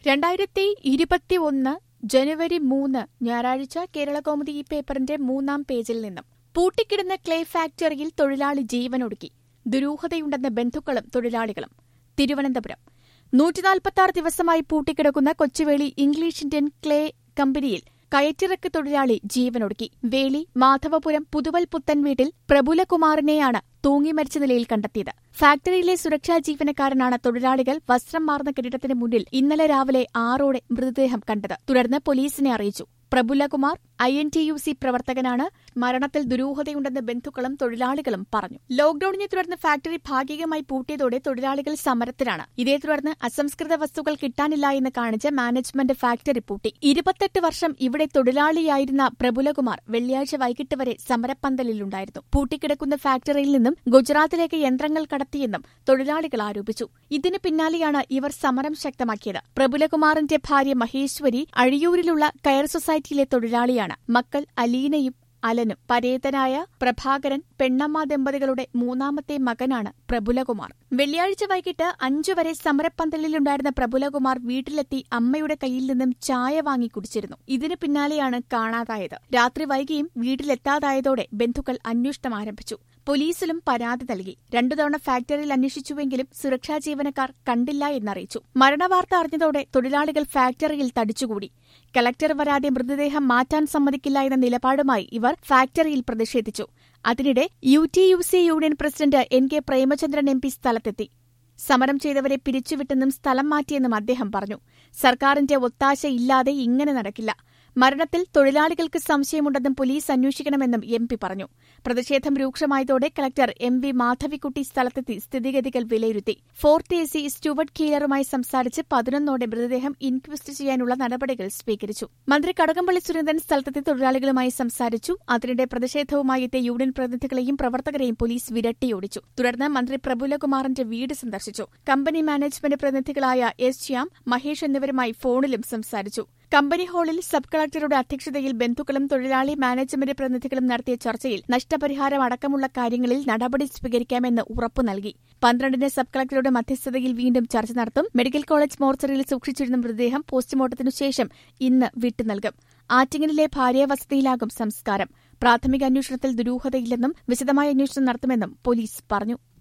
രണ്ടായിരത്തി ഇരുപത്തി ഒന്ന് ജനുവരി മൂന്ന് ഞായറാഴ്ച കേരളകൗമുദി ഈ പേപ്പറിന്റെ മൂന്നാം പേജിൽ നിന്നും പൂട്ടിക്കിടന്ന ക്ലേ ഫാക്ടറിയിൽ തൊഴിലാളി ജീവനൊടുക്കി ദുരൂഹതയുണ്ടെന്ന ബന്ധുക്കളും തൊഴിലാളികളും തിരുവനന്തപുരം നൂറ്റിനാൽപ്പത്തി ദിവസമായി പൂട്ടിക്കിടക്കുന്ന കൊച്ചുവേളി ഇംഗ്ലീഷ് ഇന്ത്യൻ ക്ലേ കമ്പനിയിൽ കയറ്റിറക്ക് തൊഴിലാളി ജീവനൊടുക്കി വേളി മാധവപുരം പുതുവൽ പുത്തൻ വീട്ടിൽ പ്രഫുലകുമാറിനെയാണ് തൂങ്ങി മരിച്ച നിലയിൽ കണ്ടെത്തിയത് ഫാക്ടറിയിലെ സുരക്ഷാ ജീവനക്കാരനാണ് തൊഴിലാളികൾ വസ്ത്രം മാർന്ന കെട്ടിടത്തിന് മുന്നിൽ ഇന്നലെ രാവിലെ ആറോടെ മൃതദേഹം കണ്ടത് തുടർന്ന് പോലീസിനെ അറിയിച്ചു Prafullakumar I N T U C പ്രവർത്തകനാണ് മരണത്തിൽ ദുരൂഹതയുണ്ടെന്ന് ബന്ധുക്കളും തൊഴിലാളികളും പറഞ്ഞു ലോക്ഡൌണിനെ തുടർന്ന് ഫാക്ടറി ഭാഗികമായി പൂട്ടിയതോടെ തൊഴിലാളികൾ സമരത്തിലാണ് ഇതേ തുടർന്ന് അസംസ്കൃത വസ്തുക്കൾ കിട്ടാനില്ല എന്ന് കാണിച്ച് മാനേജ്മെന്റ് ഫാക്ടറി പൂട്ടി ഇരുപത്തെട്ട് വർഷം ഇവിടെ തൊഴിലാളിയായിരുന്ന പ്രഫുലകുമാർ വെള്ളിയാഴ്ച വൈകിട്ട് വരെ സമരപ്പന്തലിലുണ്ടായിരുന്നു പൂട്ടിക്കിടക്കുന്ന ഫാക്ടറിയിൽ നിന്നും ഗുജറാത്തിലേക്ക് യന്ത്രങ്ങൾ കടത്തിയെന്നും തൊഴിലാളികൾ ആരോപിച്ചു ഇതിന് പിന്നാലെയാണ് ഇവർ സമരം ശക്തമാക്കിയത് പ്രഫുലകുമാറിന്റെ ഭാര്യ മഹേശ്വരി അഴിയൂരിലുള്ള കയർ സൊസൈറ്റിയിലെ തൊഴിലാളിയാണ് മക്കൾ അലീനയും അലനും പരേതനായ പ്രഭാകരൻ പെണ്ണമ്മ ദമ്പതികളുടെ മൂന്നാമത്തെ മകനാണ് പ്രഫുലകുമാർ വെള്ളിയാഴ്ച വൈകിട്ട് അഞ്ചു വരെ സമരപ്പന്തലിലുണ്ടായിരുന്ന പ്രഫുലകുമാർ വീട്ടിലെത്തി അമ്മയുടെ കയ്യിൽ നിന്നും ചായ വാങ്ങി കുടിച്ചിരുന്നു ഇതിനു പിന്നാലെയാണ് കാണാതായത് രാത്രി വൈകിയും വീട്ടിലെത്താതായതോടെ ബന്ധുക്കൾ അന്വേഷണം ആരംഭിച്ചു പോലീസിലും പരാതി നൽകി രണ്ടു തവണ ഫാക്ടറിയിൽ അന്വേഷിച്ചുവെങ്കിലും സുരക്ഷാ ജീവനക്കാർ കണ്ടില്ല എന്നറിയിച്ചു മരണവാർത്ത അറിഞ്ഞതോടെ തൊഴിലാളികൾ ഫാക്ടറിയിൽ തടിച്ചുകൂടി കലക്ടർ വരാതെ മൃതദേഹം മാറ്റാൻ സമ്മതിക്കില്ല എന്ന നിലപാടുമായി ഇവർ ഫാക്ടറിയിൽ പ്രതിഷേധിച്ചു അതിനിടെ U T U C union president N K Premachandran M P സ്ഥലത്തെത്തി സമരം ചെയ്തവരെ പിരിച്ചുവിട്ടെന്നും സ്ഥലം മാറ്റിയെന്നും അദ്ദേഹം പറഞ്ഞു സർക്കാരിന്റെ ഒത്താശ ഇല്ലാതെ ഇങ്ങനെ നടക്കില്ല മരണത്തിൽ തൊഴിലാളികൾക്ക് സംശയമുണ്ടെന്നും പോലീസ് അന്വേഷിക്കണമെന്നും എം പി പറഞ്ഞു പ്രതിഷേധം രൂക്ഷമായതോടെ കളക്ടർ എം വി മാധവിക്കുട്ടി സ്ഥലത്തെത്തി സ്ഥിതിഗതികൾ വിലയിരുത്തി ഫോർട്ട് എ സി സ്റ്റുവർട്ട് കീലറുമായി സംസാരിച്ച് പതിനൊന്നോടെ മൃതദേഹം ഇൻക്വസ്റ്റ് ചെയ്യാനുള്ള നടപടികൾ സ്വീകരിച്ചു മന്ത്രി കടകംപള്ളി സുരേന്ദ്രൻ സ്ഥലത്തെത്തി തൊഴിലാളികളുമായി സംസാരിച്ചു അതിനിടെ പ്രതിഷേധവുമായി എത്തിയ യൂണിയൻ പ്രതിനിധികളെയും പ്രവർത്തകരെയും പോലീസ് വിരട്ടിയോടിച്ചു തുടർന്ന് മന്ത്രി പ്രഫുലകുമാറിന്റെ വീട് സന്ദർശിച്ചു കമ്പനി മാനേജ്മെന്റ് പ്രതിനിധികളായ എസ് ശ്യാം മഹേഷ് എന്നിവരുമായി ഫോണിലും സംസാരിച്ചു കമ്പനി ഹാളിൽ സബ് കളക്ടറുടെ അധ്യക്ഷതയിൽ ബന്ധുക്കളും തൊഴിലാളി മാനേജ്മെന്റ് പ്രതിനിധികളും നടത്തിയ ചർച്ചയിൽ നഷ്ടപരിഹാരം അടക്കമുള്ള കാര്യങ്ങളിൽ നടപടി സ്വീകരിക്കാമെന്ന് ഉറപ്പു നൽകി പന്ത്രണ്ടിന് സബ് കളക്ടറുടെ മധ്യസ്ഥതയിൽ വീണ്ടും ചർച്ച നടത്തും മെഡിക്കൽ കോളേജ് മോർച്ചറിയിൽ സൂക്ഷിച്ചിരുന്ന മൃതദേഹം പോസ്റ്റ്മോർട്ടത്തിനു ശേഷം ഇന്ന് വിട്ടുനൽകും ആറ്റിങ്ങലിലെ ഭാര്യാവസതിയിലാകും സംസ്കാരം പ്രാഥമിക അന്വേഷണത്തിൽ ദുരൂഹതയില്ലെന്നും വിശദമായ അന്വേഷണം നടത്തുമെന്നും പോലീസ് പറഞ്ഞു